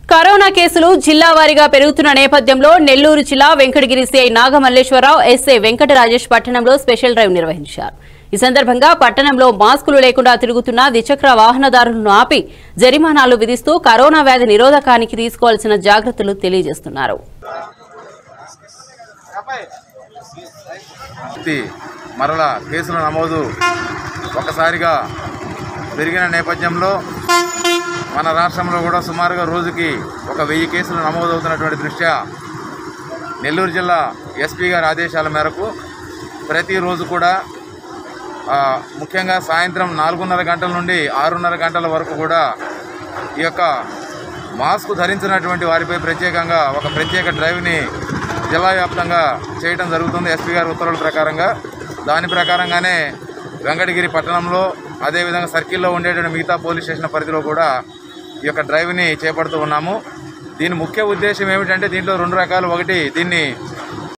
corona కేసులు జిల్లా వారీగా పెరుగుతున్న నేపథ్యంలో నెల్లూరు జిల్లా వెంకటగిరి సిఐ నాగమల్లేశ్వరరావు ఎస్ఐ వెంకట రాజేష్ పట్టణంలో స్పెషల్ డ్రైవ్ నిర్వహించారు ఈ సందర్భంగా పట్టణంలో మాస్కులు లేకుండా తిరుగుతున్న ద్విచక్ర వాహనదారులను ఆపి జరిమానాలు విధిస్తూ కరోనా వ్యాధి నిరోధకానికి తీసుకోవాల్సిన జాగ్రత్తలు తెలియజేస్తున్నారు వ్యక్తి మరల కేసుల నమోదు ఒకసారిగా పెరిగిన నేపథ్యంలో మన రాష్ట్రంలో కూడా సుమారుగా రోజుకి ఒక వెయ్యి కేసులు నమోదవుతున్నటువంటి దృష్ట్యా నెల్లూరు జిల్లా ఎస్పీ గారి ఆదేశాల మేరకు ప్రతిరోజు కూడా ఆ, ముఖ్యంగా సాయంత్రం నాలుగున్నర గంటల నుండి ఆరున్నర గంటల వరకు కూడా ఈ యొక్క మాస్క్ ధరించినటువంటి వారిపై ప్రత్యేకంగా ఒక ప్రత్యేక డ్రైవ్ని జిల్లా వ్యాప్తంగా చేయడం జరుగుతుంది ఎస్పీ గారి ఉత్తర్వుల ప్రకారంగా దాని ప్రకారంగానే వెంకటగిరి పట్టణంలో అదేవిధంగా సర్కిల్లో ఉండేటువంటి మిగతా పోలీస్ స్టేషన్ పరిధిలో కూడా ఈ యొక్క డ్రైవ్ని చేపడుతూ ఉన్నాము దీని ముఖ్య ఉద్దేశం ఏమిటంటే దీంట్లో రెండు రకాలు ఒకటి దీన్ని